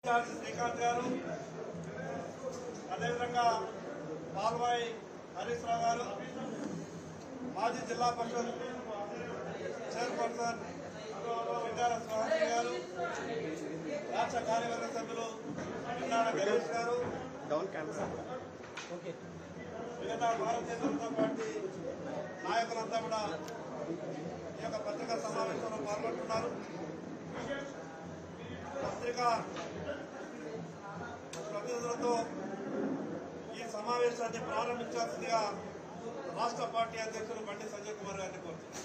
Incharge Srikanth గారు అదేవిధంగా పాల్వాయి హరీష్ రావు గారు మాజీ జిల్లా పరిషత్ చైర్పర్సన్ విద్యాల స్వామి గారు రాష్ట్ర కార్యవర్గ సభ్యులు విన్నాడ గణేష్ గారు మిగతా భారతీయ జనతా పార్టీ నాయకులంతా కూడా ఈ యొక్క పత్రికా సమావేశంలో పాల్గొంటున్నారు పత్రికా ప్రతినిధులతో ఈ సమావేశాన్ని ప్రారంభించాల్సిందిగా రాష్ట్ర పార్టీ అధ్యక్షులు బండి సంజయ్ కుమార్ గారిని కోరుతున్నారు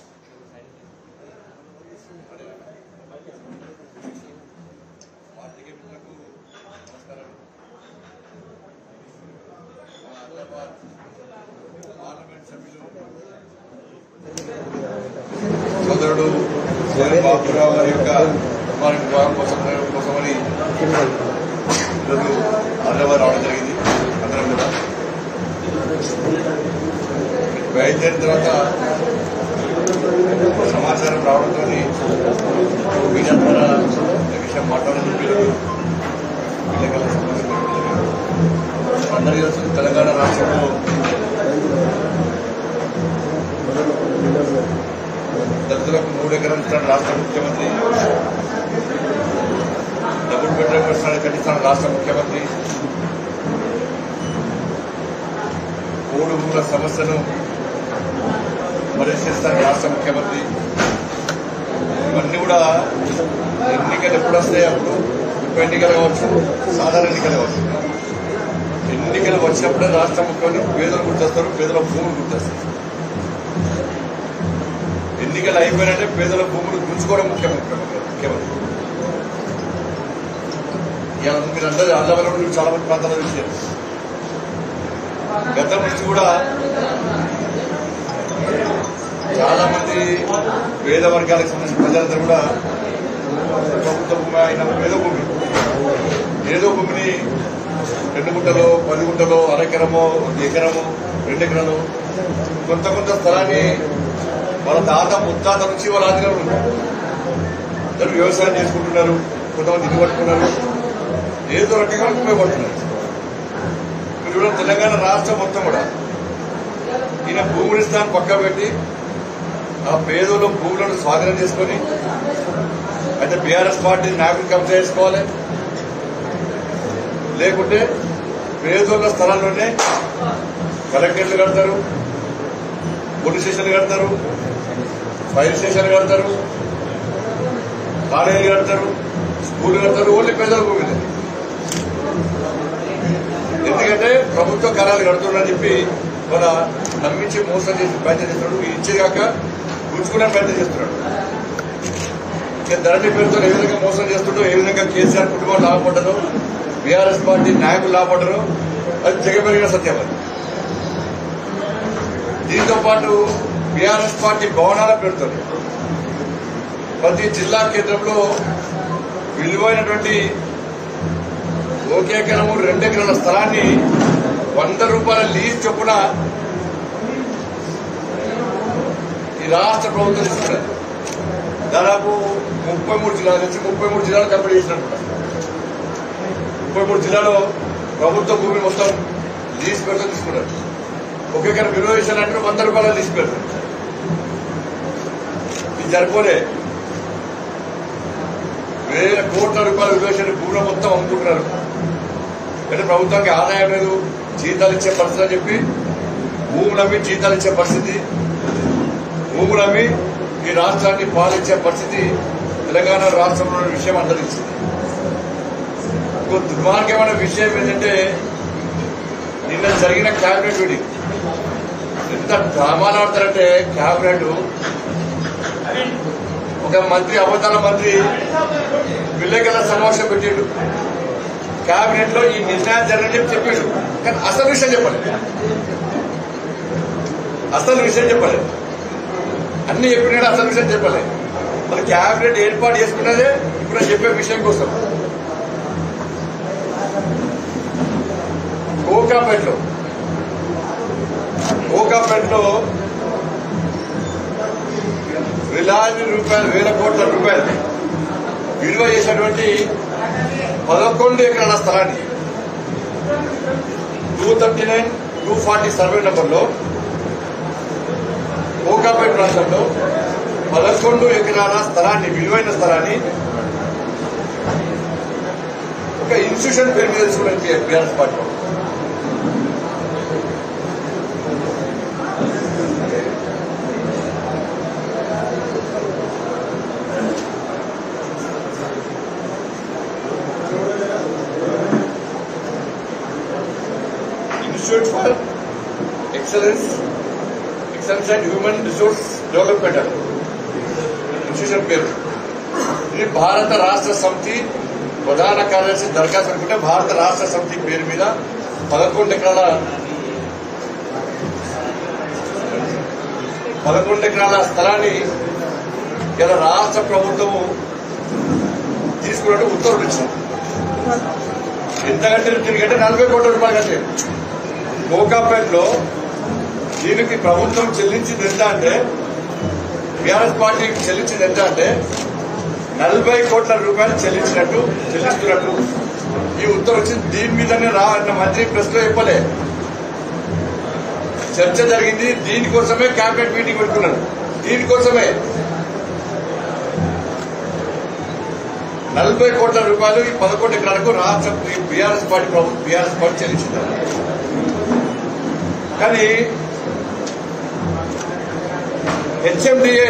పార్టీకి మిత్రులకు నమస్కారం మా హైదరాబాద్ పార్లమెంట్ సభ్యులు సోదరుడు సోదరు బాబురావు గారి యొక్క కుమారుడి వివాహం కోసం కోసమని ఈరోజు హైదరాబాద్ రావడం జరిగింది అందరం కూడా బయలుదేరిన తర్వాత సమాచారం రావడంతో మీడియా ద్వారా ఈ విషయం మాట్లాడడం చెప్పారు విలేకరుల సమావేశం పెట్టడం జరిగింది. అందరికీ తెలుసు తెలంగాణ రాష్ట్రంలో దళితులకు మూడు ఎకరాలు ఇస్తాడు రాష్ట్ర ముఖ్యమంత్రి డబుల్ బెడ్రూమ్ ఇస్తాడు కట్టిస్తాడు రాష్ట్ర ముఖ్యమంత్రి మూడు మూల సమస్యను పరిశీలిస్తాడు రాష్ట్ర ముఖ్యమంత్రి ఇవన్నీ కూడా ఎన్నికలు ఎప్పుడు వస్తాయి అప్పుడు ఉప ఎన్నికలు కావచ్చు సాధారణ ఎన్నికలు కావచ్చు ఎన్నికలు వచ్చినప్పుడే రాష్ట్ర ముఖ్యమంత్రి పేదలు గుర్తొస్తారు పేదల భూములు గుర్తొస్తారు ఎన్నికలు అయిపోయినట్టే పేదల భూములు గుంజుకోవడం ముఖ్యమంత్రి ముఖ్యమంత్రి ఇవాళ మీరు అందరూ ఆంధ్రవల్ల కూడా చాలా మంది ప్రాంతాల్లో విషయం గతం నుంచి కూడా చాలా మంది పేద వర్గాలకు సంబంధించిన ప్రజలందరూ కూడా ప్రభుత్వ భూమి అయిన పేద భూమి ఏదో భూమిని రెండు గుంటలో పది గుంటలో అరెకరమో ఎకరమో రెండు ఎకరాలు కొంత కొంత స్థలాన్ని వాళ్ళ తాత ముత్తాత నుంచి వాళ్ళ ఆధీనంలో ఉన్నారు అందరూ వ్యవసాయం చేసుకుంటున్నారు కొంతమంది ఇల్లు కట్టుకున్నారు ఏదో రకంగా ఉపయోగపడుతున్నారు మీరు చూడండి తెలంగాణ రాష్ట్రం మొత్తం కూడా ఈయన భూములు ఇస్తాను పక్క పెట్టి ఆ పేదలు భూములను స్వాధీనం చేసుకొని అయితే బీఆర్ఎస్ పార్టీ నాయకులు కబ్జా చేసుకోవాలి లేకుంటే పేదోళ్ళ స్థలాల్లోనే కలెక్టరేట్లు కడతారు పోలీస్ స్టేషన్లు కడతారు ఫైర్ స్టేషన్లు కడతారు కాలేజీలు కడతారు స్కూల్ కడతారు ఓన్లీ పేదల భూమిలో ఎందుకంటే ప్రభుత్వ కార్యాలు కడుతున్నారని చెప్పి మన నమ్మించి మోసం చేసి ప్రయత్నం చేస్తున్నాడు ఇచ్చేగాక గుంజుకునే ప్రయత్నం చేస్తున్నాడు ఇక ధరణి పేరుతో ఏ విధంగా మోసం చేస్తుండో ఏ విధంగా కేసీఆర్ కుటుంబం లాభపడ్డదో బీఆర్ఎస్ పార్టీ నాయకులు లాభపడ్డరు అది జగమెరిగిన సత్యం అది దీంతో పాటు బీఆర్ఎస్ పార్టీ భవనాల పేరుతో ప్రతి జిల్లా కేంద్రంలో విలువైనటువంటి ఒక ఎకరము రెండు ఎకరాల స్థలాన్ని వంద రూపాయల లీజ్ చొప్పున ఈ రాష్ట్ర ప్రభుత్వం ఇస్తున్నది దాదాపు ముప్పై మూడు జిల్లాల నుంచి ముప్పై మూడు జిల్లాలు కంప్లీట్ చేసినట్టు ముప్పై మూడు జిల్లాలో ప్రభుత్వ భూమి మొత్తం లీజ్ పెడితే తీసుకున్నారు ఒక ఎకరం విలువ అంటే వంద రూపాయల లీజ్ పెడతారు ఇది సరిపోలే వేల కోట్ల రూపాయల విలువ భూములు మొత్తం అమ్ముకుంటున్నారు అంటే ప్రభుత్వానికి ఆదాయం లేదు జీతాలు ఇచ్చే పరిస్థితి అని చెప్పి భూములు అమ్మి జీతాలు ఇచ్చే పరిస్థితి భూములు అమ్మి ఈ రాష్ట్రాన్ని పాలించే పరిస్థితి తెలంగాణ రాష్ట్రంలో ఉన్న విషయం అందరిస్తుంది ఇంకో దుర్మార్గమైన విషయం ఏంటంటే నిన్న జరిగిన క్యాబినెట్ మీటింగ్ ఎంత డ్రామాలు ఆడతారంటే క్యాబినెట్ ఒక మంత్రి అవతార మంత్రి విలేకరుల సమావేశం పెట్టిండు కేబినెట్ లో ఈ నిర్ణయం జరగని చెప్పి చెప్పాడు కానీ అసలు విషయం చెప్పలేదు అసలు విషయం చెప్పలేదు అన్ని చెప్పినాడు అసలు విషయం చెప్పలేదు మరి కేబినెట్ ఏర్పాటు చేసుకున్నదే ఇప్పుడు నేను చెప్పే విషయం కోసం కోకాపేటలో కోకాపేటలో వేలాది రూపాయలు వేల కోట్ల రూపాయలు విలువ చేసినటువంటి పదకొండు ఎకరాల స్థలాన్ని two thirty nine two forty survey నెంబర్లో కోకాపేట ప్రాంతంలో పదకొండు ఎకరాల స్థలాన్ని విలువైన స్థలాన్ని ఒక ఇన్స్టిట్యూషన్ పేరు మీద తీసుకున్నది బీఆర్ఎస్ పార్టీ వాళ్ళు. Institute for excellence excellence and human resource development అని ఇన్స్టిట్యూషన్ పేరు ఇది భారత రాష్ట్ర సమితి ప్రధాన కార్యదర్శి దరఖాస్తు అనుకుంటే భారత రాష్ట్ర సమితి పేరు మీద పదకొండు ఎకరాల పదకొండు ఎకరాల స్థలాన్ని ఇలా రాష్ట్ర ప్రభుత్వము తీసుకున్నట్టు ఉత్తర్వులు ఇచ్చింది ఎంత కట్టారు దీనికంటే నలభై కోట్ల రూపాయలు కట్టారు కోకాపేటలో దీనికి ప్రభుత్వం చెల్లించింది ఎంత అంటే బీఆర్ఎస్ పార్టీకి చెల్లించింది ఎంత అంటే నలభై కోట్ల రూపాయలు చెల్లించినట్టు చెల్లిస్తున్నట్టు ఈ ఉత్తర్వు వచ్చింది దీని మీదనే రా అన్న మంత్రి ప్రెస్ లో చెప్పలే చర్చ జరిగింది దీనికోసమే క్యాబినెట్ మీటింగ్ పెట్టుకున్నారు దీనికోసమే నలభై కోట్ల రూపాయలు ఈ పదకొండు ఎకరాలకు రాష్ట్ర బీఆర్ఎస్ పార్టీ ప్రభుత్వం బీఆర్ఎస్ పార్టీ చెల్లించింది కానీ హెచ్ఎండిఏ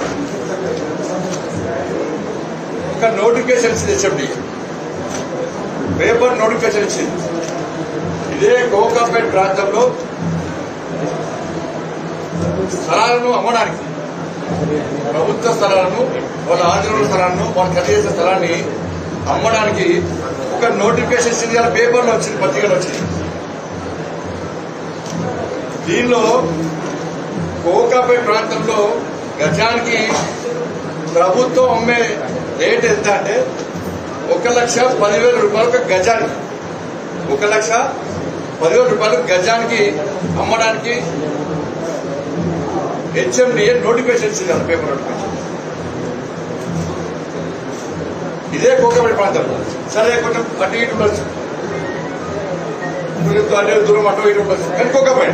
ఒక నోటిఫికేషన్ ఇచ్చింది హెచ్ఎండిఏ పేపర్ నోటిఫికేషన్ ఇచ్చింది ఇదే కోకాపేట్ ప్రాంతంలో స్థలాలను అమ్మడానికి ప్రభుత్వ స్థలాలను వాళ్ళ ఆధీనంలో స్థలాలను వాళ్ళు ఖరీదు చేసే స్థలాన్ని అమ్మడానికి ఒక నోటిఫికేషన్ ఇచ్చింది కదా పేపర్లో వచ్చింది పత్రికలో వచ్చింది దీనిలో కోకాపేట ప్రాంతంలో గజానికి ప్రభుత్వం అమ్మే రేట్ ఎంత అంటే ఒక లక్ష పదివేల రూపాయలు ఒక గజానికి ఒక లక్ష పదివేల రూపాయలు గజానికి అమ్మడానికి హెచ్ఎండిఏ నోటిఫికేషన్ ఇచ్చింది కదా పేపర్ నోటిఫికేషన్ ఇదే కోకపేట ప్రాంతం సరే కొంచెం అటు ఇటు ఉండొచ్చు కొంచెం అటు దూరం అటు ఇటు ఉండొచ్చు కానీ కోకపేట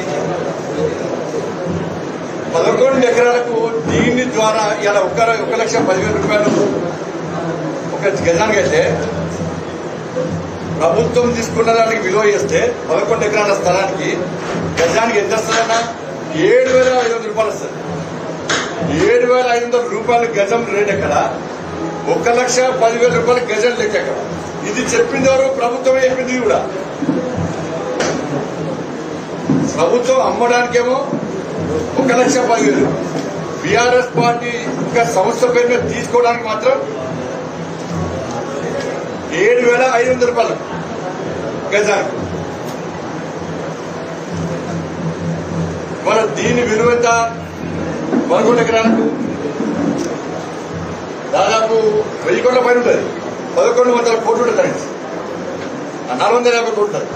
పదకొండు ఎకరాలకు దీని ద్వారా ఇలా ఒక ఒక లక్ష పదివేల రూపాయలు ఒక గజానికి అయితే ప్రభుత్వం తీసుకున్న దానికి విలువ చేస్తే పదకొండు ఎకరాల స్థలానికి గజానికి ఎంత వస్తుందన్నా ఏడు వేల ఐదు వందల రూపాయలు వస్తుంది ఏడు వేల ఐదు వందల రూపాయల గజం రేట్ ఎక్కడ ఒక లక్ష పదివేల రూపాయల గజం లెక్క ఎక్కడ ఇది చెప్పింది ఎవరు ప్రభుత్వమే చెప్పింది ఇది కూడా ప్రభుత్వం అమ్మడానికేమో ఒక లక్ష పదివేలు బీఆర్ఎస్ పార్టీ ఒక సంస్థ పేరు మీద తీసుకోవడానికి మాత్రం ఏడు వేల ఐదు వందల రూపాయలు గజానికి మన దీని విలువ ఎంత పదకొండు ఎకరాలకు దాదాపు వెయ్యి కోట్ల పైన ఉంటుంది పదకొండు వందల కోట్లు ఉంటుంది దానికి. ఆ నాలుగు వందల యాభై కోట్లు ఉంటుంది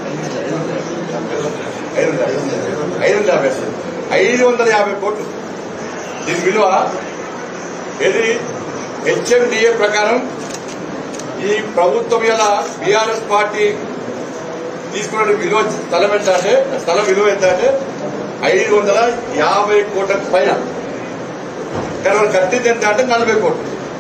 ఐదు వందల ఐదు వందల యాభై వస్తుంది. ఐదు వందల యాభై కోట్లు దీని విలువ ఇది హెచ్ఎండిఏ ప్రకారం ఈ ప్రభుత్వం ఇలా బీఆర్ఎస్ పార్టీ తీసుకున్న విలువ స్థలం ఎంత అంటే స్థలం విలువ ఎంత అంటే ఐదు వందల యాభై కోట్ల పైన కానీ వాళ్ళు కట్టింది ఎంత అంటే నలభై కోట్లు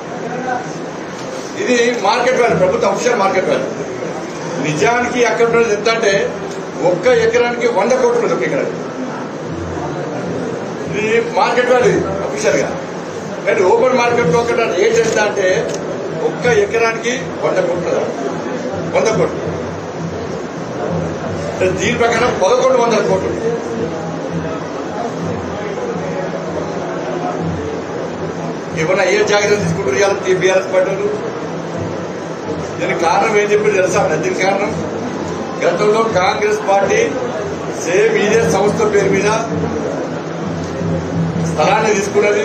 ఇది మార్కెట్ వాల్యూ ప్రభుత్వ అఫిషియల్ మార్కెట్ వాల్యూ నిజానికి అక్కడ ఉన్నది ఎంత అంటే ఒక్క ఎకరానికి వంద కోట్లు ఉంది ఒక ఎకరానికి ఇది మార్కెట్ వాల్యూ అఫీషియల్ గా కానీ ఓపెన్ మార్కెట్ లో ఒక రేట్ ఎంత అంటే ఒక్క ఎకరానికి వంద కోట్లు వంద కోట్లు అంటే దీని ప్రకారం పదకొండు వందల కోట్లు ఏమన్నా ఏ జాగ్రత్త తీసుకుంటారు ఇవాళ బీఆర్ఎస్ పార్టీలు దీనికి కారణం ఏం చెప్పి తెలుసా దీనికి కారణం గతంలో కాంగ్రెస్ పార్టీ సేమ్ ఇదే సంస్థ పేరు మీద స్థలాన్ని తీసుకున్నది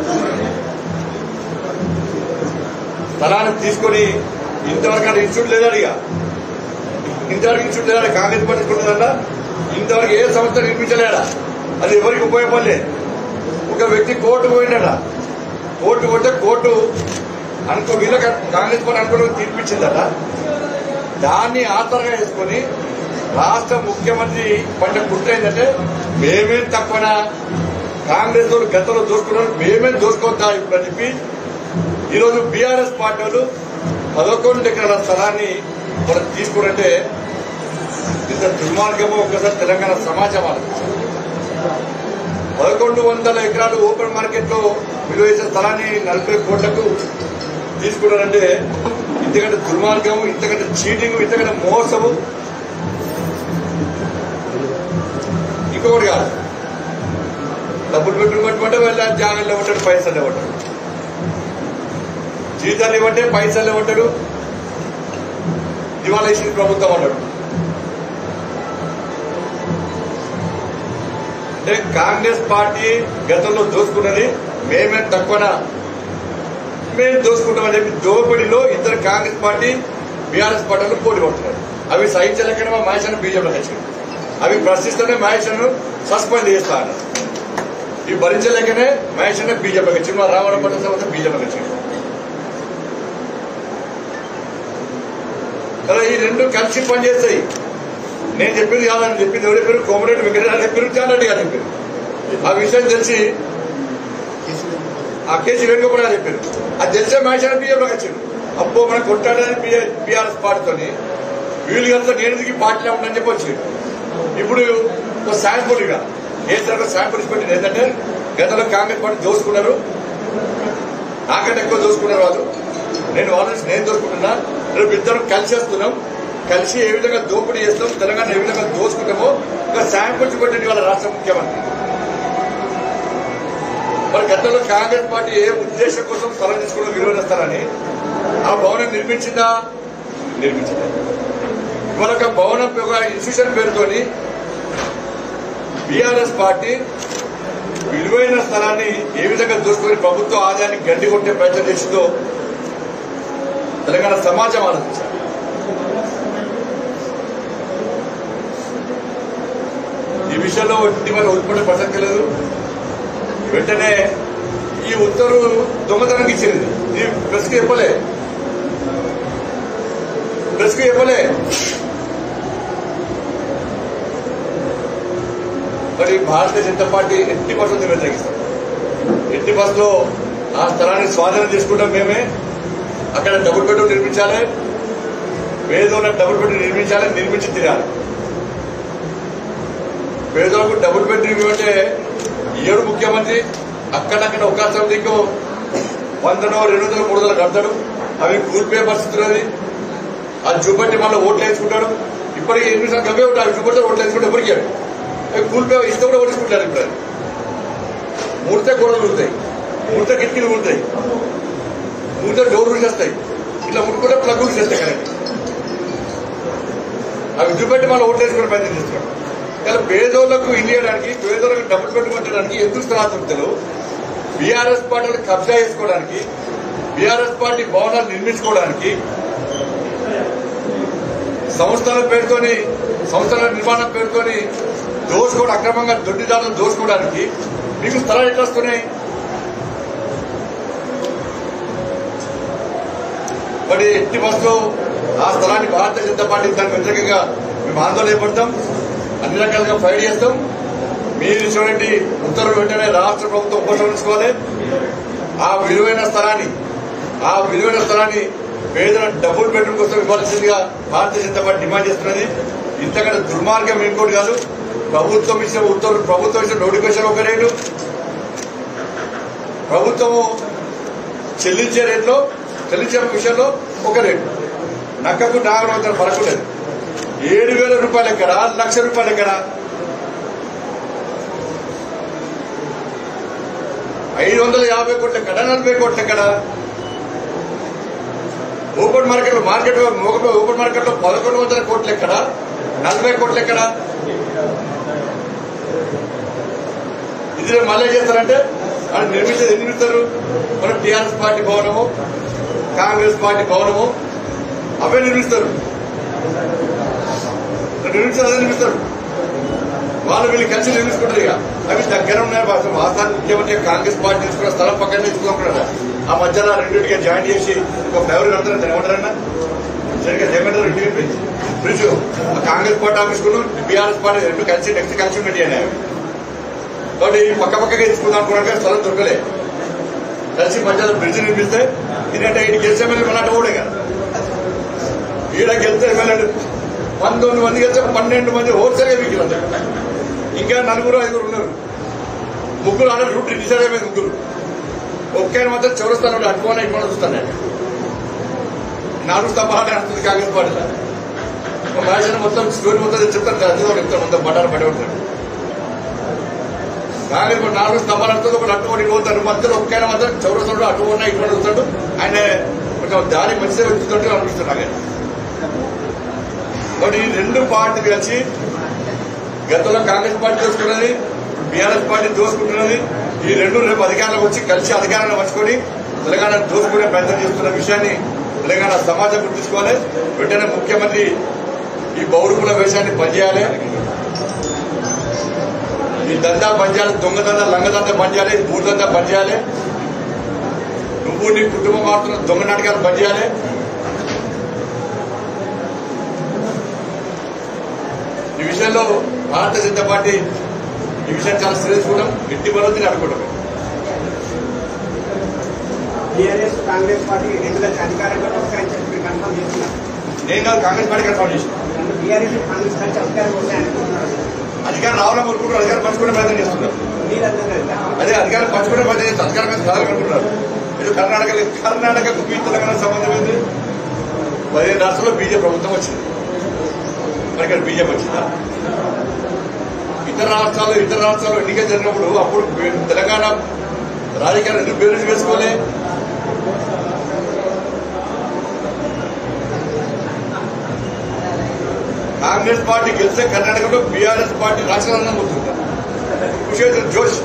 స్థలాన్ని తీసుకొని ఇంతవరకు అది ఇన్స్టిట్యూట్ లేదాడు ఇక ఇంతవరకు ఇన్స్టిట్యూట్ లేదా కాంగ్రెస్ పార్టీ తీసుకుంటుందట ఇంతవరకు ఏ సంస్థ నిర్మించలేడా అది ఎవరికి ఉపయోగపడలేదు ఒక వ్యక్తి కోర్టు పోయిండట కోర్టు పోతే కోర్టు అనుకో వీళ్ళకి కాంగ్రెస్ పార్టీ అనుకూలంగా తీర్పిచ్చిందట దాన్ని ఆధారంగా వేసుకొని రాష్ట్ర ముఖ్యమంత్రి పడిన కుట్ర ఏంటంటే మేమేం తక్కువనా కాంగ్రెస్ వాళ్ళు గతంలో దోసుకున్నారు మేమేం దోసుకోవద్దా ఇప్పుడు అని చెప్పి ఈరోజు బీఆర్ఎస్ పార్టీ వాళ్ళు పదకొండు ఎకరాల స్థలాన్ని మనం తీసుకురంటే ఇంత దుర్మార్గము ఒకసారి తెలంగాణ సమాజం ఆలోచించాలి పదకొండు వందల ఎకరాలు ఓపెన్ మార్కెట్ లో విలువ చేసే స్థలాన్ని నలభై కోట్లకు తీసుకున్నారంటే ఇంతకంటే దుర్మార్గము ఇంతకంటే చీటింగ్ ఇంతకంటే మోసము ఇంకొకటి కాదు డబ్బులు పెట్టుకుని పట్టుకుంటే వెళ్ళి ఆ జాగాల్లో ఉంటాడు పైసలు ఇవ్వటాడు జీతాలు ఇవ్వంటే పైసలు ఇవ్వటాడు దివాళా ఇచ్చిన ప్రభుత్వం అన్నాడు అంటే కాంగ్రెస్ పార్టీ గతంలో దోసుకున్నది మేమే తక్కువనా మేము దోసుకుంటామని చెప్పి దోపిడిలో ఇద్దరు కాంగ్రెస్ పార్టీ బీఆర్ఎస్ పార్టీలు పోటీ పడుతున్నారు అవి సహించలేకనే మా మహేశ్వరం బీజేపీలో వచ్చింది అవి ప్రశ్నిస్తూనే మహేశ్వరం సస్పెండ్ చేస్తా అన్నారు ఇవి భరించలేకనే మహేశ్వరం బీజేపీకి వచ్చింది మా రావడం పట్ల తర్వాత బీజేపీకి వచ్చింది కదా ఈ రెండు కలిసి పనిచేస్తాయి నేను చెప్పింది కాదని చెప్పింది ఎవరి పేరు కోమరెడ్డి వెంకటరెడ్డి చెప్పారు చాలండి గారు చెప్పారు ఆ విషయం తెలిసి ఆ కేసు వేణుగోపాల్ గారు చెప్పారు అది తెలిసే మహేశ్వరం బీజేపీలోకి వచ్చింది అబ్బో మనం కొట్టాడని బీఆర్ఎస్ పార్టీతోని వీళ్ళు కలిసి నేను దిగి పార్టీలో ఉండని చెప్పి వచ్చింది ఇప్పుడు ఒక శాంపుల్ ఇక ఏ తరగతి శాంపుల్ ఇచ్చి పెట్టింది ఏంటంటే గతంలో కాంగ్రెస్ పార్టీ దోసుకున్నారు నాకంటే ఎక్కువ దోసుకున్నారు వాళ్ళు నేను వాళ్ళ నుంచి నేను దోసుకుంటున్నా రేపు ఇద్దరం కలిసి వస్తున్నాం కలిసి ఏ విధంగా దోపిడీ చేస్తాం తెలంగాణ ఏ విధంగా దోసుకుంటామో ఇంకా శాంపుల్స్ పెట్టండి వాళ్ళ రాష్ట్ర ముఖ్యమంత్రి మరి గతంలో కాంగ్రెస్ పార్టీ ఏ ఉద్దేశం కోసం స్థలం తీసుకుని విలువనిస్తారని ఆ భవనం నిర్మించిందా నిర్మించిందా ఇవాళ ఒక భవనం ఒక ఇన్స్టిట్యూషన్ పేరుతోని బీఆర్ఎస్ పార్టీ విలువైన స్థలాన్ని ఏ విధంగా దోసుకొని ప్రభుత్వ ఆదాయాన్ని గడ్డి కొట్టే ప్రయత్నం చేసిందో తెలంగాణ సమాజం ఆలోచించాలి ఈ విషయంలో ఇటీవల ఉత్పత్తి ప్రసక్తి లేదు వెంటనే ఈ ఉత్తర్వు దొంగతనానికి ఇచ్చింది ఇది ప్రెస్కి చెప్పలే ప్రెస్కి చెప్పలే మరి భారతీయ జనతా పార్టీ ఎట్టి పర్సెంట్ వ్యతిరేకిస్తాం ఎట్టి బస్సులో ఆ స్థలాన్ని స్వాధీనం చేసుకుంటాం మేమే అక్కడ డబుల్ బెడ్రూమ్ నిర్మించాలి పేదోళ్ళ డబుల్ బెడ్రూమ్ నిర్మించాలి నిర్మించి తినాలి పేదోళ్ళకు డబుల్ బెడ్రూమ్ ఇవ్వంటే ఏడు ముఖ్యమంత్రి అక్కడక్కడ ఒక సమితికి వందనో రెండు వందలు మూడు వందలు కడతాడు అవి కూల్పే పరిస్థితి ఉన్నది అది చూపట్టి మళ్ళీ ఓట్లు వేసుకుంటాడు ఇప్పటికీ ఎనిమిది సార్లు గవే ఉంటాయి అవి చూపడితే ఓట్లు వేసుకుంటే ఎవరికి అవి కూల్పే ఇస్తే కూడా ఓడించుకుంటారు ఇప్పుడు అది. ముడితే గోడలు ఉంటాయి ముడితే కిటికీలు ఉంటాయి ముడితే డోర్లు చేస్తాయి ఇట్లా ముట్టుకుంటే ప్లగ్ చేస్తాయి కరెంట్ అవి చూపెట్టి మళ్ళీ ఓట్లు వేసుకునే ప్రయత్నం చేస్తున్నాడు ఇలా పేదోళ్లకు ఇల్లియడానికి పేదోళ్ళకు డబ్బులు పెట్టుకోవడానికి ఎందుకు స్థలాతులు బీఆర్ఎస్ పార్టీలు కబ్జా చేసుకోవడానికి బీఆర్ఎస్ పార్టీ భవనాలు నిర్మించుకోవడానికి సంస్థల పేరుతోని సంస్థల నిర్మాణం పేరుతోని దోసుకోవడం అక్రమంగా దొడ్డిదారులు దోసుకోవడానికి మీకు స్థలాలు ఎట్లా వస్తున్నాయి మరి ఎట్టి బస్సు ఆ స్థలాన్ని భారతీయ జనతా పార్టీ దానికి వ్యతిరేకంగా మేము ఆందోళన చేపడతాం అన్ని రకాలుగా ఫైట్ చేస్తాం మీరు ఇచ్చినటువంటి ఉత్తర్వులు వెంటనే రాష్ట్ర ప్రభుత్వం ఉపసంహరించుకోవాలి ఆ విలువైన స్థలాన్ని ఆ విలువైన స్థలాన్ని పేదల డబుల్ బెడ్రూమ్ కోసం ఇవ్వాల్సిందిగా భారతీయ జనతా పార్టీ డిమాండ్ చేస్తున్నది ఇంతకంటే దుర్మార్గం ఇంకోటి కాదు ప్రభుత్వం ఇచ్చిన ఉత్తర్వులు ప్రభుత్వం ఇచ్చిన నోటిఫికేషన్ ఒక రేటు ప్రభుత్వము చెల్లించే రేట్లో చెల్లించే విషయంలో ఒక రేటు నక్కకు నాగరం ఫరక్ లేదు ఏడు వేల రూపాయలు ఎక్కడ లక్ష రూపాయలు ఎక్కడ ఐదు వందల యాభై కోట్ల ఎక్కడ నలభై కోట్ల ఎక్కడ open market market open market లో పదకొండు వందల కోట్లు ఎక్కడ నలభై కోట్లు ఎక్కడ ఇది మళ్ళీ చేస్తారంటే వాళ్ళు నిర్మించేది ఎన్ని నిర్మిస్తారు మన టీఆర్ఎస్ పార్టీ భవనము కాంగ్రెస్ పార్టీ భవనము అవే నిర్మిస్తారు నిర్మించారు అదే నిర్మిస్తారు వాళ్ళు వీళ్ళు కలిసి నిర్మించుకుంటారు ఇక అవి దగ్గర ఉన్నాయి వాస్తవం ముఖ్యమంత్రి కాంగ్రెస్ పార్టీ తీసుకున్న స్థలం పక్కనే తీసుకుంటున్నారు ఆ మధ్యలో రెండింటికి జాయిన్ చేసి ఒక ఫ్లేవర్ కడతారు దాన్ని ఏమంటారన్నా సరిగ్గా ఏమంటారు రెండింటికి bridge bridge Congress party office కు బీఆర్ఎస్ పార్టీ రెండు కలిసి నెక్స్ట్ కలిసి ఉన్నట్టు అన్నాయి కాబట్టి పక్క పక్కగా తీసుకుందాం అనుకున్నాక స్థలం దొరకలే కలిసి మధ్యలో బ్రిడ్జ్ నిర్మిస్తే ఎందుకంటే ఈయన గెలిచే ఎమ్మెల్యే మళ్ళీ కూడా కదా ఈడ గెలిచే ఎమ్మెల్యేలు పంతొమ్మిది మంది గెలిచే పన్నెండు మంది హోల్సేల్గా మిగిలిన ఇంకా నలుగురు ఐదుగురు ఉన్నారు ముగ్గురు ఆడ రూట్ డిసైడ్ అయిపోయింది ముగ్గురు ఒకే మాత్రం చౌరస్తాను అట్టుకోని ఇవ్వడం చూస్తాను నేను నాలుగు స్తంభాలనే వస్తుంది కాంగ్రెస్ పార్టీలో ఒక భాష మొత్తం స్టోరీ మొత్తం చెప్తాను చదివి చెప్తాను మొత్తం బట్టాలు పడి ఉంటాడు కాంగ్రెస్ పార్టీ నాలుగు స్తంభాలు వస్తుంది ఒకటి అట్టుకొని పోతాడు మధ్యలో ఒకే మాత్రం చౌరస్తాడు అట్టుకున్నా ఇటువంటి వస్తాడు ఆయన కొంచెం దారి మంచిదే వెళ్తుంటే అనిపిస్తుంది నాకు కాబట్టి ఈ రెండు పార్టీలు కలిసి గతంలో కాంగ్రెస్ పార్టీ దోసుకున్నది బీఆర్ఎస్ పార్టీ దోసుకుంటున్నది ఈ రెండు రేపు అధికారంలోకి వచ్చి కలిసి అధికారాన్ని వచ్చుకొని తెలంగాణ దోసుకునే ప్రయత్నం చేస్తున్న విషయాన్ని తెలంగాణ సమాజం గుర్తుంచుకోవాలి వెంటనే ముఖ్యమంత్రి ఈ బౌరుకుల వేషాన్ని పనిచేయాలి ఈ దందా పనిచేయాలి దొంగ దందా లంగ దందా పనిచేయాలి మూడు దందా పనిచేయాలి నువ్వు నీ కుటుంబం మాత్రం దొంగ నాటకాలు పనిచేయాలి ఈ విషయంలో భారతీయ జనతా పార్టీ ఈ విషయం చాలా సీరియస్ కూడా ఎట్టి పడుతుంది అనుకుంటాం టీఆర్ఎస్ కాంగ్రెస్ పార్టీ రెండు కలిసి అధికారంలోకి వస్తాయని చెప్పి మీరు కన్ఫర్మ్ చేస్తున్నారు నేను కాదు కాంగ్రెస్ పార్టీ కన్ఫర్మ్ చేసిన టీఆర్ఎస్ కాంగ్రెస్ కలిసి అధికారం వస్తాయనుకుంటున్నారు అధికారం రావాలని కోరుకుంటారు అధికారం పంచుకునే ప్రయత్నం చేస్తున్నారు మీరందరూ అదే అధికారం పంచుకునే ప్రయత్నం చేస్తారు అధికారం మీద కావాలనుకుంటున్నారు ఇది కర్ణాటక కర్ణాటకకు మీ తెలంగాణ సంబంధం ఏంటి పదిహేను రాష్ట్రాల్లో బీజేపీ ప్రభుత్వం వచ్చింది మరి ఇక్కడ బీజేపీ వచ్చిందా ఇతర రాష్ట్రాలు ఇతర రాష్ట్రాల్లో ఎన్నికలు జరిగినప్పుడు అప్పుడు తెలంగాణ రాజకీయాలు ఎందుకు బేరీజ్ వేసుకోలే కాంగ్రెస్ పార్టీ గెలిస్తే కర్ణాటకలో బీఆర్ఎస్ పార్టీ రాష్ట్రాలను అవుతుంది కుషేంద్ర జోష్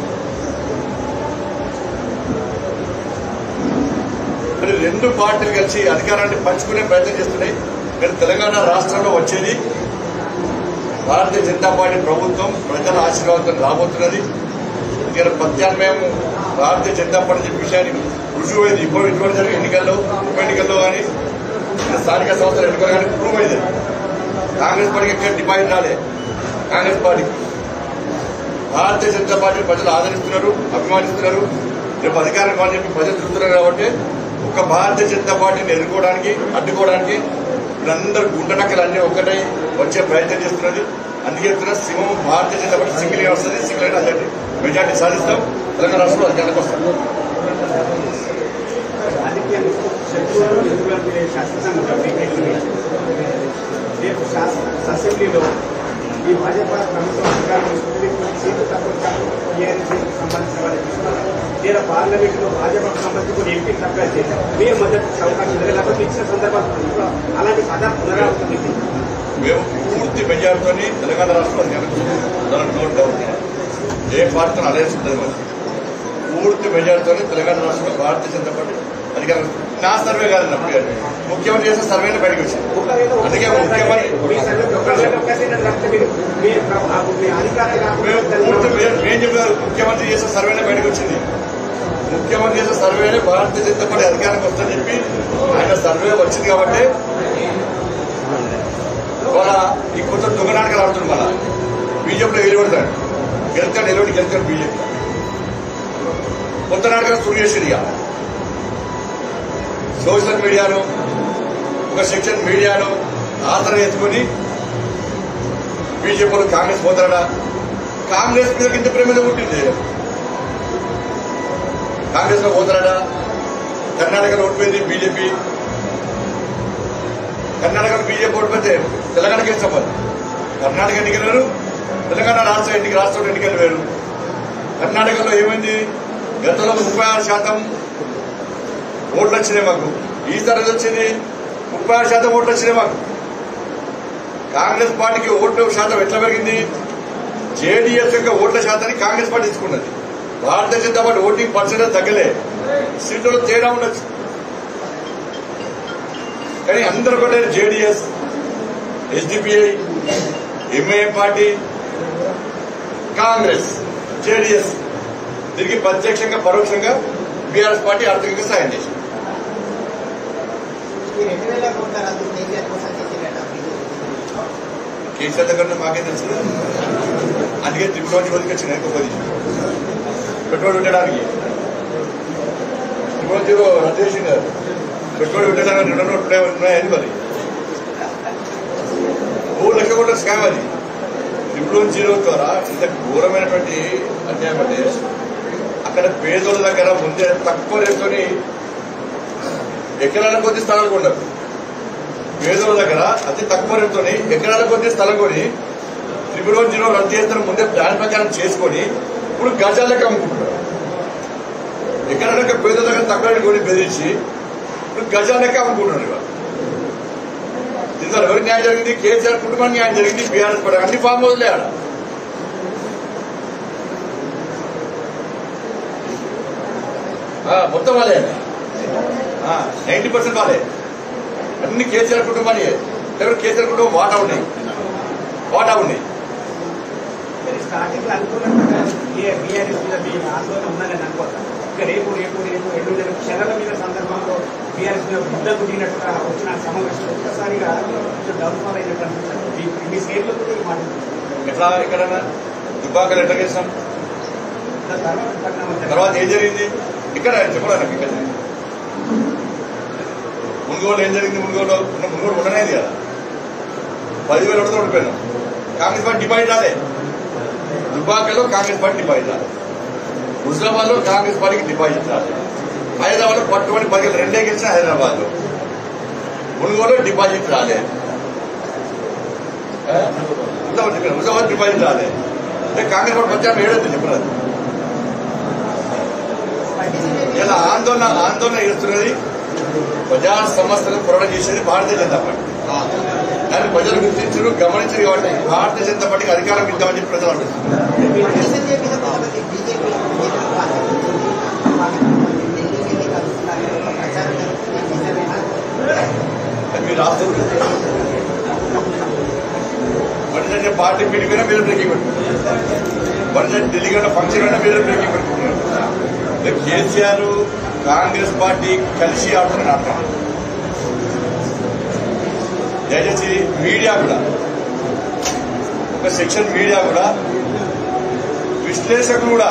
మరి రెండు పార్టీలు కలిసి అధికారాన్ని పంచుకునే ప్రయత్నం చేస్తున్నాయి కానీ తెలంగాణ రాష్ట్రంలో వచ్చేది భారతీయ జనతా పార్టీ ప్రభుత్వం ప్రజల ఆశీర్వాదం రాబోతున్నది ఇక్కడ ప్రత్యామ్నాయం భారతీయ జనతా పార్టీ చెప్పే విషయాన్ని రుజువైంది ఇప్పుడు ఇటువంటి జరిగిన ఎన్నికల్లో ఉప ఎన్నికల్లో కానీ స్థానిక సంస్థల ఎన్నికలు కానీ ప్రూవ్ అయింది కాంగ్రెస్ పార్టీకి ఎక్కడ డిపాజిట్ రాలే కాంగ్రెస్ పార్టీకి భారతీయ జనతా పార్టీ ప్రజలు ఆదరిస్తున్నారు అభిమానిస్తున్నారు రేపు అధికారం ఇవ్వాలని చెప్పి ప్రజలు చూస్తున్నారు కాబట్టి ఒక భారతీయ జనతా పార్టీని ఎదుర్కోవడానికి అడ్డుకోవడానికి వీళ్ళందరూ గుండెనక్కలు అన్ని ఒక్కటే వచ్చే ప్రయత్నం చేస్తున్నది అందుకే చెప్తున్నా సింహం భారతీయ జనతా పార్టీ సింగిల్ గా వస్తుంది సింగిల్ గా అదే మెజార్టీ సాధిస్తాం తెలంగాణ రాష్ట్రంలో అధికారానికి వస్తాం రాజకీయ శత్రువులు ఎదుగులకు శాస్త్రసంగం రేపు శాస- అసెంబ్లీలో ఈ భాజపా ప్రభుత్వం అధికారం తీసుకుంటే కొన్ని సీట్లు తక్కువ టీఆర్ఎస్ సంబంధించిన వాళ్ళకి ఇస్తున్నారు లేదా పార్లమెంట్ లో భాజపాకు సంబంధించి కొన్ని ఎంపీ తక్కువ చేశారు మీరు మొదటి అవకాశం ఉంది. లేకపోతే ఇచ్చిన సందర్భాలు ఇప్పుడు అలాంటి పద పునరావృతం ఇది. మేము పూర్తి మెజార్టీతో తెలంగాణ రాష్ట్రంలో అధికారానికి వస్తాం దానికి నో డౌట్ ఏ పార్టీతో అలయన్స్ ఉంటుంది మరి పూర్తి మెజార్టీతో తెలంగాణ రాష్ట్రంలో భారతీయ జనతా పార్టీ అధికారం నా సర్వే కాదు నా పేరు ముఖ్యమంత్రి చేసిన సర్వేలో బయటకు వచ్చింది ఒకవేళ అందుకే ముఖ్యమంత్రి మీ సంగతి ఒకవేళ అవకాశం ఏంటంటే లేకపోతే మీరు మీరు మీ అధికారం మేము పూర్తి కాకుండా మేము మేము చెప్పారు ముఖ్యమంత్రి చేసిన సర్వేలో బయటకు వచ్చింది ముఖ్యమంత్రి చేసిన సర్వేలో భారతీయ జనతా పార్టీ అధికారానికి వస్తుందని చెప్పి ఆయన సర్వే వచ్చింది కాబట్టి వాళ్ళ ఈ కొత్త దొంగ నాటకాలు ఆడుతుంది మళ్ళా బీజేపీలో ఎలువడతాడు గెలుతాడు ఎలువడి గెలుతాడు బీజేపీ కొత్త నాటకాలు సురు చేసింది ఇక సోషల్ మీడియాలో ఒక సెక్షన్ మీడియాలో ఆధారం ఎత్తుకొని బీజేపీలో కాంగ్రెస్ పోతాడా కాంగ్రెస్ మీద ఇంత ప్రేమ మీద పుట్టింది కాంగ్రెస్ లో పోతాడా కర్ణాటకలో ఓడిపోయింది బీజేపీ కర్ణాటకలో బీజేపీ ఓడిపోతే తెలంగాణకి ఇష్టం వాళ్ళు కర్ణాటక ఎన్నికలు వేరు తెలంగాణ రాష్ట్ర ఎన్నిక రాష్ట్రంలో ఎన్నికలు వేరు కర్ణాటకలో ఏమైంది గతంలో ముప్పై ఆరు శాతం ఓట్లు వచ్చినాయి మాకు ఈసారి ఏది వచ్చింది ముప్పై ఆరు శాతం ఓట్లు వచ్చినాయి మాకు కాంగ్రెస్ పార్టీకి ఓట్ల శాతం ఎట్లా పెరిగింది జేడీఎస్ యొక్క ఓట్ల శాతాన్ని కాంగ్రెస్ పార్టీ తీసుకున్నది Bharatiya Janata party voting percentage తగ్గలే సీట్లలో తేడా ఉండొచ్చు కానీ అందరూ కూడా JDS SDPI MIM party Congress JDS దీనికి ప్రత్యక్షంగా పరోక్షంగా బీఆర్ఎస్ పార్టీ ఆర్థికంగా సాయం చేసింది ఈ రెండు వేల కోట్ల రద్దు కేసీఆర్ కోసం చేసిరట బీజేపీ కేసీఆర్ దగ్గర మాకే తెలుసు అందుకే త్రిపుర నుంచి రోజుకి వచ్చిన ఎక్కువ పొజిషన్ పెట్రోల్ పెట్టడానికి త్రిపుర జీరో రద్దు చేసింది కదా. పెట్రోల్ పెట్టడానికి రెండు వందల నూట యాభై ఉన్నాయని మరి మూడు లక్షల కోట్ల స్కామ్ అది త్రిపుర జీరో ద్వారా ఇంత ఘోరమైనటువంటి అన్యాయం అంటే అక్కడ పేదోళ్ళ దగ్గర ముందే తక్కువ రేటుతోని ఎకరాల కొద్ది స్థలాలు కొన్నారు పేదోళ్ళ దగ్గర అతి తక్కువ రేటుతోని ఎకరాల కొద్ది స్థలం కొని త్రిపుర జీరో రద్దు చేస్తారు ముందే ప్లాన్ ప్రకారం చేసుకొని ఇప్పుడు గజాల లెక్క అమ్ముకుంటున్నారు ఎకరాల లెక్క పేదోళ్ళ దగ్గర తక్కువ రేటు కొని బెదిరించి ఇప్పుడు గజాల లెక్క అమ్ముకుంటున్నారు ఇవాళ ఇందులో ఎవరికి న్యాయం జరిగింది కేసీఆర్ కుటుంబానికి న్యాయం జరిగింది బీఆర్ఎస్ పడ అన్ని ఫామ్ హౌస్లే ఆడ ఆ, మొత్తం వాళ్ళే నైన్టీ పర్సెంట్ వాళ్ళే అన్ని కేసీఆర్ కుటుంబాన్ని ఎవరు కేసీఆర్ కుటుంబం వాటా ఉన్నాయి వాటా ఉన్నాయి స్టార్టింగ్ అనుకున్నట్టుగా ఏ బీఆర్ఎస్ మీద మీ ఆందోళన ఉందని అనుకోతా ఇక రేపు రేపు రేపు రెండు నెలల క్షణాల మీద సందర్భంలో బీఆర్ఎస్ మీద బుద్ధ కుట్టినట్టుగా వచ్చిన సమావేశం ఒక్కసారిగా కొంచెం డౌన్ఫాల్ అయినట్టు అనిపిస్తుంది మీ- మీ సేర్లో కూడా ఈ మాట ఉంది. ఎట్లా ఎక్కడన్నా దుబ్బాకలు ఎట్లా చేసాం దాని తర్వాత పరిణామం జరిగింది. తర్వాత ఏం జరిగింది ఇక్కడ చెప్పడానికి ఇక్కడ మునుగోలు ఏం జరిగింది మునుగోలు ఉన్న మునుగోలు ఉండనేది కదా పదివేల ఒకటి ఓడిపోయినాం కాంగ్రెస్ పార్టీ డిపాజిట్ రాలే దుబ్బాకలో కాంగ్రెస్ పార్టీ డిపాజిట్ రాలే హుజరాబాద్ లో కాంగ్రెస్ పార్టీకి డిపాజిట్ రాలే హైదరాబాద్ లో పట్టుబడి పదివేలు రెండే గెలిచిన హైదరాబాద్ లో మునుగోలు డిపాజిట్ రాలే ఆ? హుజరాబాద్ చెప్పాను హుజరాబాద్ డిపాజిట్ రాలే అంటే కాంగ్రెస్ పార్టీ పంచాయతీ ఏడైతే చెప్పరాదు ఇలా ఆందోళన ఆందోళన చేస్తున్నది ప్రజా సమస్యలు పోరాటం చేసేది భారతీయ జనతా పార్టీ దాన్ని ప్రజలు గుర్తించారు గమనించారు కాబట్టి భారతీయ జనతా పార్టీకి అధికారం ఇద్దామని చెప్పి ప్రజలు అంటున్నారు బీజేపీ మీద కొంతమంది బీజేపీ నేతలు ఆరోపిస్తుంది. పాకిస్తాన్ ఢిల్లీ వెళ్ళి కలుస్తున్నారు ఒక ప్రచారం జరుగుతుంది నిజమేనా అది మీరు రాస్తారు మనిషి పార్టీ మీటింగ్ అయినా మీరు బ్రేకింగ్ పెట్టుకుంటారు మనిషి ఢిల్లీ కన్నా ఫంక్షన్ అయినా మీరు బ్రేకింగ్ పెట్టుకుంటున్నారు రేపు కేసీఆర్ కాంగ్రెస్ పార్టీ కలిసి ఆడుతున్న నాటకం దయచేసి మీడియా కూడా ఒక సెక్షన్ మీడియా కూడా విశ్లేషకులు కూడా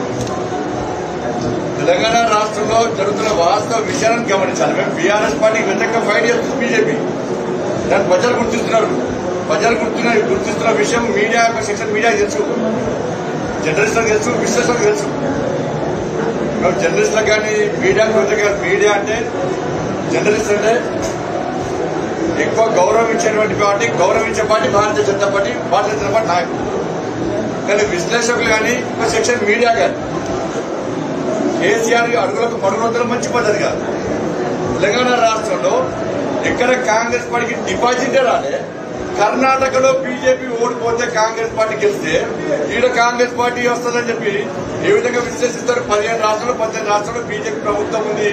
తెలంగాణ రాష్ట్రంలో జరుగుతున్న వాస్తవ విషయాలను గమనించాలి మేము బీఆర్ఎస్ పార్టీకి వ్యతిరేకంగా ఫైట్ చేస్తుంది బీజేపీ దాన్ని ప్రజలు గుర్తిస్తున్నారు ప్రజలు గుర్తున్న గుర్తిస్తున్న విషయం మీడియా యొక్క సెక్షన్ మీడియా తెలుసు జర్నలిస్టులకు తెలుసు విశ్లేషకులకు తెలుసు మేము జర్నలిస్టులకు కానీ మీడియాకు వ్యతిరేకంగా మీడియా అంటే జర్నలిస్ట్ అంటే ఎక్కువ గౌరవం ఇచ్చేటువంటి పార్టీ గౌరవించే party Bharatiya Janata party Bharatiya Janata party నాయకులు కానీ విశ్లేషకులు కానీ ఒక సెక్షన్ మీడియా కానీ కేసీఆర్ అడుగులకు పడుగులందరూ మంచి పద్ధతి కాదు తెలంగాణ రాష్ట్రంలో ఎక్కడ కాంగ్రెస్ పార్టీకి డిపాజిటే రాలే కర్ణాటకలో బీజేపీ ఓడిపోతే కాంగ్రెస్ పార్టీ గెలిస్తే ఈడ కాంగ్రెస్ పార్టీ వస్తుందని చెప్పి ఏ విధంగా విశ్లేషిస్తారు పదిహేను రాష్ట్రాలు పద్దెనిమిది రాష్ట్రాల్లో బీజేపీ ప్రభుత్వం ఉంది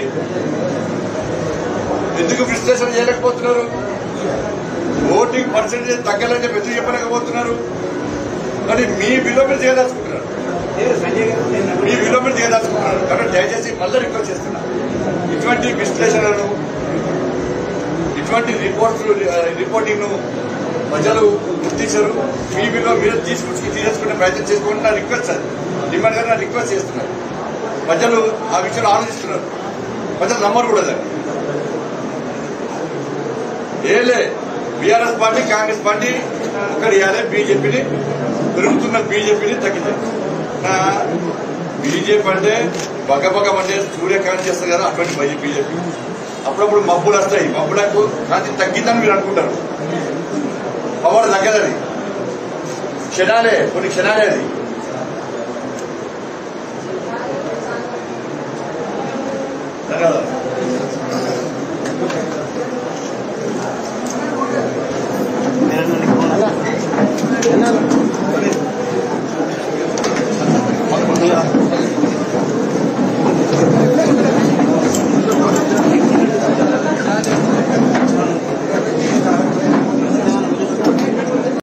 ఎందుకు విశ్లేషణ చేయలేకపోతున్నారు ఓటింగ్ పర్సెంటేజ్ తగ్గాలని చెప్పి ఎందుకు చెప్పలేకపోతున్నారు మరి మీ విలువ మీరు చేయదలుచుకుంటున్నారు నేను సంజయ్ గారు నేను మీ విలోపం చేయదలుచుకున్నారు కాబట్టి దయచేసి మళ్ళీ రిక్వెస్ట్ చేస్తున్నా ఇటువంటి విశ్లేషణలు ఇటువంటి రిపోర్ట్స్ రిపోర్టింగ్ ను ప్రజలు గుర్తించారు మీ విలువ మీరు తీసుకొచ్చి తీసేసుకునే ప్రయత్నం చేసుకోండి నా రిక్వెస్ట్ అది డిమాండ్ గారు నా రిక్వెస్ట్ చేస్తున్నారు ప్రజలు ఆ విషయంలో ఆలోచిస్తున్నారు ప్రజలు నమ్మరు కూడా దాన్ని ఏలే బీఆర్ఎస్ పార్టీ కాంగ్రెస్ పార్టీ ఒకటి ఇవ్వాలి బీజేపీని పెరుగుతున్న బీజేపీని తగ్గించాలి నా బీజేపీ అంటే బగబగం అంటే సూర్యకాంతి చేస్తారు కదా అటువంటి బీ- బీజేపీ అప్పుడప్పుడు మబ్బులు వస్తాయి మబ్బులకు కాంతి తగ్గిందని మీరు అనుకుంటారు పవర్ తగ్గదది క్షణాలే కొన్ని క్షణాలే అది ధన్యవాదాలు